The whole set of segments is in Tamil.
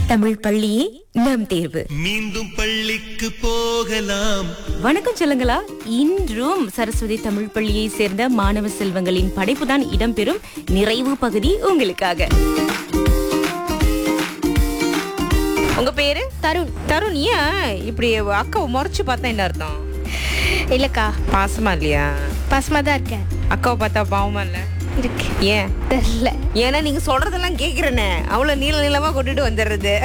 தமிழ் பள்ளியே நம் தேர்வு மீண்டும் பள்ளிக்கு போகலாம் வணக்கம் சொல்லுங்களா இன்றும் சரஸ்வதி தமிழ் பள்ளியை சேர்ந்த மாணவ செல்வங்களின் படைப்புதான் இடம்பெறும் நிறைவு பகுதி உங்களுக்காக உங்க பேரு தருண் தருண் ஏன் இப்படி அக்காவை முறைச்சு பார்த்தா என்ன அர்த்தம் இல்லக்கா பாசமா இல்லையா பசுமா தான் இருக்கேன் அக்காவை பார்த்தா பாவமா இல்ல இருக்கு ஏன் தெரியல ஏன்னா நீங்க சொல்றதெல்லாம் கேக்குறேனே அவ்வளவு நீள நீளமா கொண்டுட்டு வந்துடுறது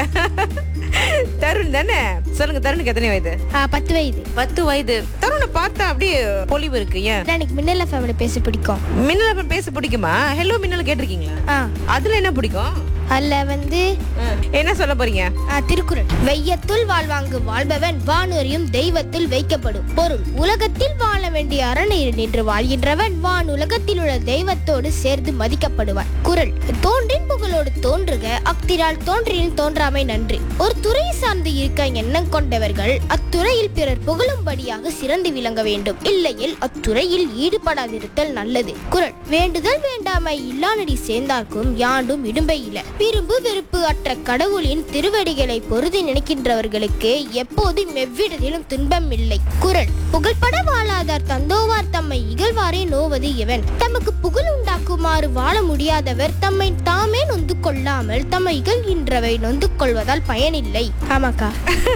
தருண் தானே சொல்லுங்க தருணுக்கு எத்தனை வயது ஆ, பத்து வயது பத்து வயது தருணை பார்த்தா அப்படியே பொலிவு இருக்கு ஏன் அதான் எனக்கு மின்னல ஃபேமிலி பேச பிடிக்கும் மின்னல் அப்ப பேச பிடிக்குமா ஹலோ மின்னல் கேட்டிருக்கீங்களா ஆ அதுல என்ன பிடிக்கும் அதில் வந்து என்ன சொல்ல போறீங்க ஆ, திருக்குறள் வையத்துள் வாழ்வாங்கு வாழ்பவன் வானுரியும் தெய்வத்தில் வைக்கப்படும் பொருள் உலகத்தில் வாழ வேண்டிய அரணையில் நின்று வாழ்கின்றவன் வான் உலகத்தில் உள்ள தெய்வத்தோடு சேர்ந்து மதிக்கப்படுவான் குறள் தோன்றின் புகழோடு தோன்றுக அக்திரால் தோன்றின் தோன்றாமை நன்றி ஒரு துறையை சார்ந்து இருக்க எண்ணம் கொண்டவர்கள் அத்துறையில் பிறர் புகழும்படியாக சிறந்து விளங்க வேண்டும் இல்லையில் அத்துறையில் ஈடுபடாதிருத்தல் நல்லது குறள் வேண்டுதல் வேண்டாமை இல்லானடி சேர்ந்தார்க்கும் யாண்டும் இடும்பை இல விரும்பு வெறுப்பு அற்ற கடவுளின் திருவடிகளை பொருதி நினைக்கின்றவர்களுக்கு எப்போதும் எவ்விடத்திலும் துன்பம் இல்லை குறள் புகழ்பட வாழாதார் தந்தோவார் தம்மை இகழ்வாரே நோவது எவன் தமக்கு புகழ் உண்டாக்குமாறு வாழ முடியாதவர் தம்மை தாமே நொந்து கொள்ளாமல் தம்மை இகழ்கின்றவை நொந்து கொள்வதால் பயனில்லை ஆமாக்கா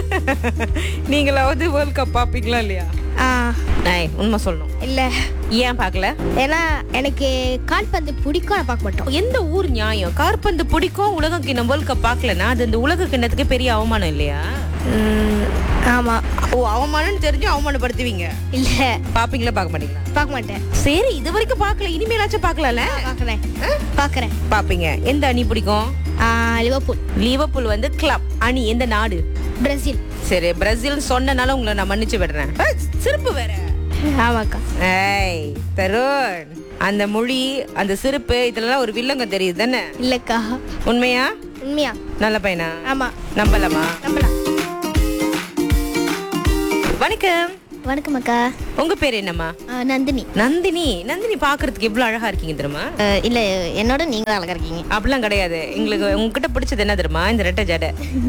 நீங்களாவது வேர்ல்ட் கப் பாப்பீங்களா இல்லையா ஆ ஏய் உண்மை சொல்லணும் இல்ல ஏன் பார்க்கல ஏன்னா எனக்கு கால்பந்து பிடிக்கும் நான் பார்க்க மாட்டோம் எந்த ஊர் நியாயம் கார்பந்து பிடிக்கும் உலக கிண்ணம் வேர்ல்ட் கப் பார்க்கலனா அது இந்த உலக கிண்ணத்துக்கு பெரிய அவமானம் இல்லையா ம், ஆமா ஓ அவமானம்னு தெரிஞ்சு அவமானப்படுத்துவீங்க இல்ல பாப்பீங்களா பார்க்க மாட்டீங்களா பார்க்க மாட்டேன் சரி இது வரைக்கும் பார்க்கல இனிமேலாச்சும் பார்க்கலாம்ல பார்க்கறேன் பார்க்கறேன் பாப்பீங்க எந்த அணி பிடிக்கும் ஆ, லிவர்பூல் லிவர்பூல் வந்து கிளப் அணி எந்த நாடு பிரேசில் சரி பிரேசில் சொன்னனால உங்களை நான் மன்னிச்சு விடுறேன் ஏய், சிரிப்பு வேற ஆமாக்கா ஏய் தருண் அந்த மொழி அந்த சிரிப்பு இதெல்லாம் ஒரு வில்லங்க தெரியுது தானே இல்லக்கா உண்மையா உண்மையா நல்ல பையனா ஆமா நம்பலாமா நம்பலாம் வணக்கம் வணக்கம் அக்கா உங்க பேர் என்னம்மா ஆ, நந்தினி நந்தினி நந்தினி பாக்குறதுக்கு எவ்வளவு அழகா இருக்கீங்க தெரியுமா இல்ல என்னோட நீங்க அழகா இருக்கீங்க அப்படிலாம் கிடையாது எங்களுக்கு உங்ககிட்ட பிடிச்சது என்ன தெரியுமா இந்த ரெட்டை ஜடை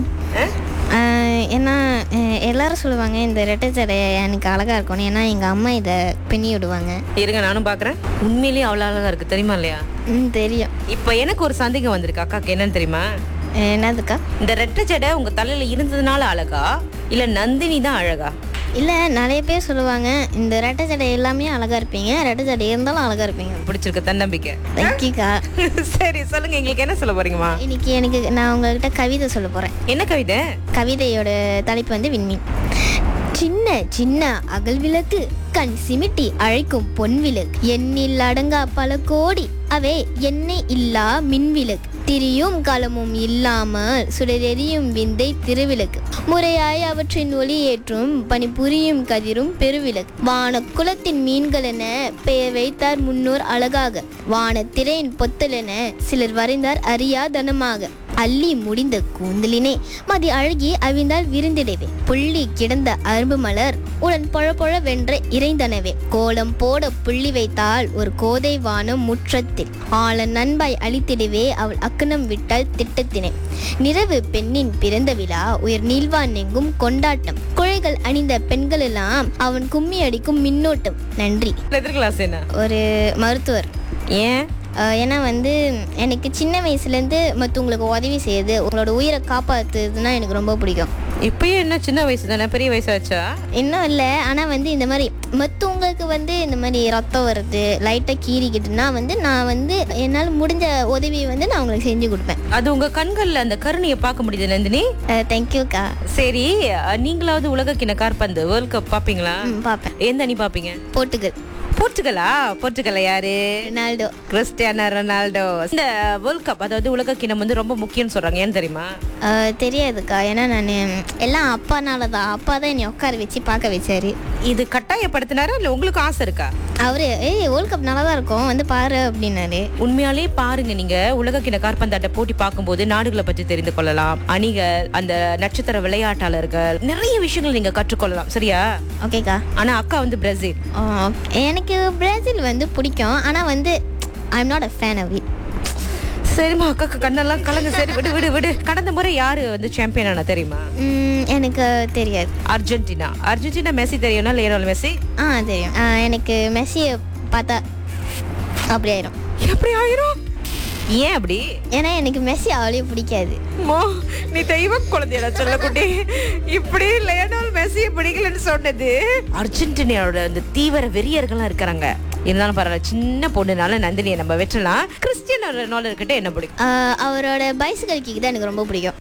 ஆ? ஏன்னா அஹ், எல்லாரும் சொல்லுவாங்க இந்த ரெட்டை ஜடை எனக்கு அழகா இருக்கும்னு ஏன்னா எங்க அம்மா இதை பின்னி விடுவாங்க இருங்க நானும் பாக்குறேன் உண்மையிலேயே அவ்வளவு அழகா இருக்கு தெரியுமா இல்லையா ம் தெரியும் இப்ப எனக்கு ஒரு சந்தேகம் வந்திருக்கு அக்காக்கு என்னன்னு தெரியுமா அஹ், என்னதுக்கா இந்த ரெட்டை ஜடை உங்க தலையில இருந்ததுனால அழகா இல்ல நந்தினி தான் அழகா இல்ல நிறைய பேர் சொல்லுவாங்க இந்த ரெட்டை ஜடை எல்லாமே அழகா இருப்பீங்க ரெட்டை ஜடை இருந்தாலும் அழகா இருப்பீங்க பிடிச்சிருக்க தன்னம்பிக்கை தேங்க்யூக்கா சரி சொல்லுங்க எங்களுக்கு என்ன சொல்ல போறீங்கம்மா இன்னைக்கு எனக்கு நான் உங்ககிட்ட கவிதை சொல்ல போறேன் என்ன கவிதை கவிதையோட தலைப்பு வந்து விண்மீன் சின்ன சின்ன அகல் விளக்கு கண் சிமிட்டி அழைக்கும் பொன் விளக்கு எண்ணில் அடங்கா பல கோடி அவை எண்ணெய் இல்லா மின் விளக்கு திரியும் காலமும் இல்லாமல் சுடரெறியும் விந்தை திருவிளக்கு முறையாய் அவற்றின் ஒளியேற்றும் பணிபுரியும் கதிரும் பெருவிளக்கு வான குலத்தின் மீன்கள் என பெயர் வைத்தார் முன்னோர் அழகாக வானத்திரையின் பொத்தலென சிலர் வரைந்தார் அறியாதனமாக அள்ளி முடிந்த கூந்தலினே மதி அழகி அவிழ்ந்தால் விருந்திடவே புள்ளி கிடந்த அரும்பு மலர் உடன் பொழ பொழ வென்ற இறைந்தனவே கோலம் போட புள்ளி வைத்தால் ஒரு கோதை வானம் முற்றத்தில் ஆள நண்பாய் அழித்திடவே அவள் அக்கனம் விட்டால் திட்டத்தினை நிறவு பெண்ணின் பிறந்த விழா உயர் நீள்வான் எங்கும் கொண்டாட்டம் குழைகள் அணிந்த பெண்களெல்லாம் அவன் கும்மி அடிக்கும் மின்னோட்டம் நன்றி எதிர் கிளாஸ் என்ன ஒரு மருத்துவர் ஏன் அஹ் ஏன்னா வந்து எனக்கு சின்ன வயசுலேருந்து மற்றவங்களுக்கு உதவி செய்யுது உங்களோட உயிரை காப்பாற்றுறதுனா எனக்கு ரொம்ப பிடிக்கும் இப்பயும் என்ன சின்ன வயசு தானே பெரிய வயசாச்சா இன்னும் இல்லை ஆனால் வந்து இந்த மாதிரி மற்றவங்களுக்கு வந்து இந்த மாதிரி ரத்தம் வருது லைட்டாக கீறிக்கிட்டுனா வந்து நான் வந்து என்னால் முடிஞ்ச உதவியை வந்து நான் உங்களுக்கு செஞ்சு கொடுப்பேன் அது உங்க கண்கள்ல அந்த கருணையை பார்க்க முடியுது நந்தினி தேங்க்யூக்கா சரி அஹ், நீங்களாவது உலக கிண கார்பந்து வேர்ல்ட் கப் பாப்பீங்களா ம் பார்ப்பேன் எந்த அணி பாப்பீங்க போர்ட்டுகல் போர்ச்சுகலா போர்ச்சுகல்ல யாரு ரொனால்டோ கிறிஸ்டியானோ ரொனால்டோ இந்த வேர்ல்ட் கப் அதாவது உலக கிணம் வந்து ரொம்ப முக்கியம்னு சொல்றாங்க ஏன் தெரியுமா அஹ் தெரியாதுக்கா ஏன்னா நான் எல்லாம் அப்பானால தான் அப்பா தான் என்னை உட்கார வச்சு பார்க்க வச்சாரு இது கட்டாயப்படுத்தினாரா இல்ல உங்களுக்கு ஆசை இருக்கா அவரு ஏய் வேர்ல்ட் கப் நல்லா தான் இருக்கும் வந்து பாரு அப்படின்னாரு உண்மையாலே பாருங்க நீங்க உலக கிண கார்பந்தாட்ட போட்டி பார்க்கும்போது நாடுகளை பற்றி தெரிந்து கொள்ளலாம் அணிகள் அந்த நட்சத்திர விளையாட்டாளர்கள் நிறைய விஷயங்கள் நீங்க கற்றுக்கொள்ளலாம் சரியா ஓகேக்கா ஆனா அக்கா வந்து பிரேசில் ஆ, okay. எனக்கு பிரேசில் வந்து பிடிக்கும் ஆனால் வந்து I am not a fan of it சரிம்மா அக்கா கண்ணெல்லாம் கலங்க சரி விடு விடு விடு கடந்த முறை யாரு வந்து சாம்பியன் ஆனா தெரியுமா ம், எனக்கு தெரியாது அர்ஜென்டினா அர்ஜென்டினா மெஸ்ஸி தெரியும்னா லியோனல் மெஸ்ஸி ஆ தெரியும் ஆ, எனக்கு மெஸ்ஸியை பார்த்தா அப்படி ஆயிரும் எப்படி ஆயிரும் ஏன் அப்படி ஏன்னா எனக்கு மெஸ்ஸி அவ்வளோ பிடிக்காது அம்மா, நீ தெய்வ குழந்தையடா சொல்லக்குட்டி இப்படி லியோனல் மெஸ்ஸியை பிடிக்கலன்னு சொன்னது அர்ஜென்டினாவோட அந்த தீவிர வெறியர்கள்லாம் இருக்கிறாங்க இருந்தாலும் பரவாயில்ல சின்ன பொண்ணுனால நந்தினியை நம்ம வெற்றலாம் கிறிஸ்டியன் ரொனால்டோ கிட்ட என்ன பிடிக்கும் ஆ, அவரோட பைசிக்கல் கிக் தான் எனக்கு ரொம்ப பிடிக்கும்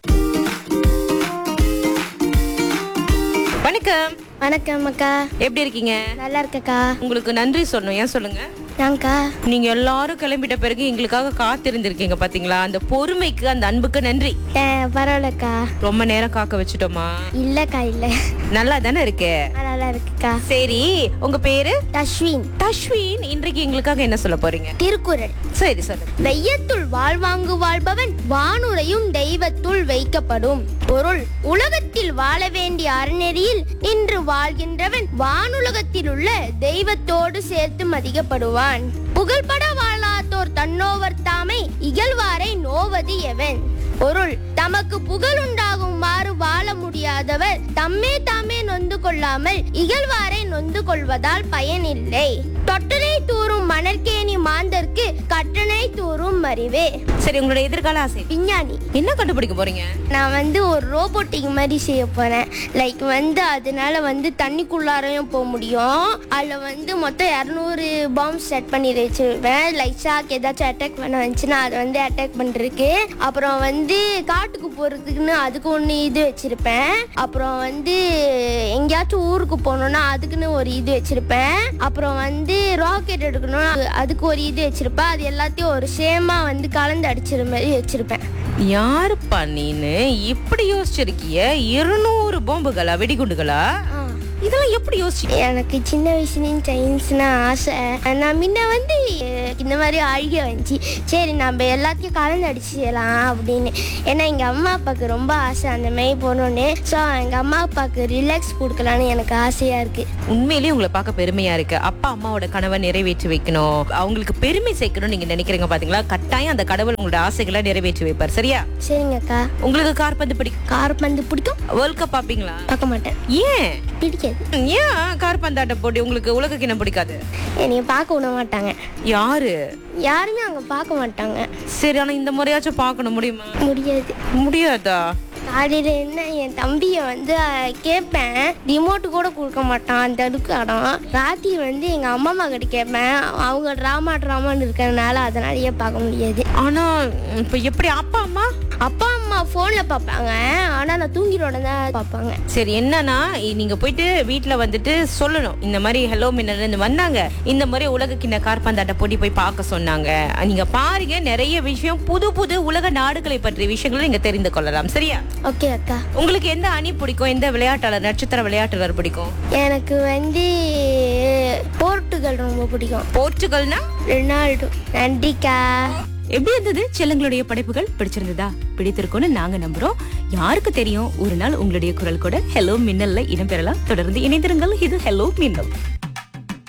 வணக்கம் வணக்கம் அக்கா எப்படி இருக்கீங்க நல்லா இருக்கக்கா உங்களுக்கு நன்றி சொல்லணும் ஏன் சொல்லுங்க நாங்க்கா நீங்க எல்லாரும் கிளம்பிட்ட பிறகு எங்களுக்காக காத்திருந்திருக்கீங்க பாத்தீங்களா அந்த பொறுமைக்கு அந்த அன்புக்கு நன்றி பரவாயில்லக்கா ரொம்ப நேரம் காக்க வச்சுட்டோமா இல்லக்கா இல்ல நல்லா தானே இருக்கு நல்லா இருக்குக்கா சரி உங்க பேரு தஸ்வின் தஷ்வின் இன்றைக்கு எங்களுக்காக என்ன சொல்ல போறீங்க திருக்குறள் சரி சொல்லுங்க வெய்யத்துள் வாழ்வாங்கு வாழ்பவன் வானுரையும் தெய்வத்துள் வைக்கப்படும் பொருள் உலகத்தில் வாழ வேண்டிய அறநெறியில் நின்று வாழ்கின்றவன் வானுலகத்தில் உள்ள தெய்வத்தோடு சேர்த்து மதிக்கப்படுவான் புகழ்பட வாழாதோர் தன்னோவர் தாமை இகழ்வாரை நோவது எவன் பொருள் தமக்கு புகழ் உண்டாகுமாறு வாழ முடியாதவர் தம்மே தாமே நொந்து கொள்ளாமல் இகழ்வாரை நொந்து கொள்வதால் பயனில்லை தொட்டனை தூறும் மணற்கேணி மாந்தர்க்கு கட்டணை தூறும் அறிவே சரி உங்களோட எதிர்கால ஆசை விஞ்ஞானி என்ன கண்டுபிடிக்க போறீங்க நான் வந்து ஒரு ரோபோட்டிக் மாதிரி செய்ய போறேன் லைக் வந்து அதனால வந்து தண்ணிக்குள்ளாரையும் போக முடியும் அதில் வந்து மொத்தம் இரநூறு பாம்பு செட் பண்ணி வச்சிருப்பேன் லைக் ஷாக் ஏதாச்சும் அட்டாக் பண்ண வந்துச்சுன்னா அதை வந்து அட்டாக் பண்ணுறதுக்கு அப்புறம் வந்து காட்டுக்கு போகிறதுக்குன்னு அதுக்கு ஒன்று இது வச்சிருப்பேன் அப்புறம் வந்து எங்கேயாச்சும் ஊருக்கு போகணுன்னா அதுக்குன்னு ஒரு இது வச்சிருப்பேன் அப்புறம் வந்து ராக்கெட் எடுக்கணும்னா அது- அதுக்கு ஒரு இது வச்சிருப்பேன் அது எல்லாத்தையும் ஒரு சேமா வந்து கலந்து அடிச்சிற மாதிரி வச்சிருப்பேன் யாருப்பா நீனு இப்படி யோசிச்சிருக்கிய இருநூறு பாம்புகளா வெடிகுண்டுகளா இதெல்லாம் எப்படி யோசிச்சு எனக்கு சின்ன வயசுலேயும் சயின்ஸ்னா ஆசை நான் முன்ன வந்து அஹ், இந்த மாதிரி அழுக வந்துச்சு சரி நம்ம எல்லாத்தையும் கலந்து அடிச்சிடலாம் அப்படின்னு ஏன்னா எங்கள் அம்மா அப்பாவுக்கு ரொம்ப ஆசை அந்த மாதிரி போகணுன்னு ஸோ எங்கள் அம்மா அப்பாவுக்கு ரிலாக்ஸ் கொடுக்கலான்னு எனக்கு ஆசையாக இருக்குது உண்மையிலேயே உங்களை பார்க்க பெருமையா இருக்கு அப்பா அம்மாவோட கனவை நிறைவேற்றி வைக்கணும் அவங்களுக்கு பெருமை சேர்க்கணும் நீங்க நினைக்கிறீங்க பாத்தீங்களா கட்டாயம் அந்த கடவுள் உங்களோட ஆசைகளை நிறைவேற்றி வைப்பார் சரியா சரிங்கக்கா உங்களுக்கு கார்பந்து பிடிக்கும் கார் பந்து பிடிக்கும் வேர்ல்ட் கப் பாப்பீங்களா பார்க்க மாட்டேன் ஏன் பிடிக்காது ஏன் கார்பந்தாட்ட போட்டி உங்களுக்கு உலக கிணம் பிடிக்காது என்னைய பார்க்க விட மாட்டாங்க யாரு யாருமே அங்கே பார்க்க மாட்டாங்க சரி ஆனா இந்த முறையாச்சும் பார்க்கணும் முடியுமா முடியாது முடியாதா காலையில் என்ன என் தம்பியை வந்து அஹ், கேட்பேன் ரிமோட்டு கூட கொடுக்க மாட்டான் அந்த அடுக்கு இடம் ராத்திரி வந்து எங்கள் அம்மா அம்மா கிட்ட கேட்பேன் அவங்க ட்ராமா ட்ராமான்னு இருக்கிறதுனால அதனாலயே பார்க்க முடியாது ஆனா இப்ப எப்படி அப்பா அம்மா அப்பா அம்மா ஃபோனில் பார்ப்பாங்க ஆனால் நான் தூங்கிட தான் பார்ப்பாங்க சரி என்னன்னா இ- நீங்க போயிட்டு வீட்ல வந்துட்டு சொல்லணும் இந்த மாதிரி ஹலோ மின்னல் இருந்து வந்தாங்க இந்த மாதிரி உலக கிண்ண கார்பந்தாட்ட போட்டி போய் பார்க்க சொன்னாங்க நீங்க பாருங்க நிறைய விஷயம் புது புது உலக நாடுகளை பற்றிய விஷயங்களை நீங்க தெரிந்து கொள்ளலாம் சரியா ஓகே அக்கா உங்களுக்கு எந்த அணி பிடிக்கும் எந்த விளையாட்டாளர் நட்சத்திர விளையாட்டாளர் பிடிக்கும் எனக்கு வந்து போர்ட்டுகல் ரொம்ப பிடிக்கும் போர்ச்சுகல்னா ரெனால்டோ நன்றிக்கா எப்படி இருந்தது செல்லங்களுடைய படைப்புகள் பிடிச்சிருந்ததா பிடித்திருக்கும்னு நாங்க நம்புறோம் யாருக்கு தெரியும் ஒரு நாள் உங்களுடைய குரல் கூட ஹலோ மின்னல்ல இடம்பெறலாம் தொடர்ந்து இணைந்திருங்கள் இது ஹலோ மின்னல்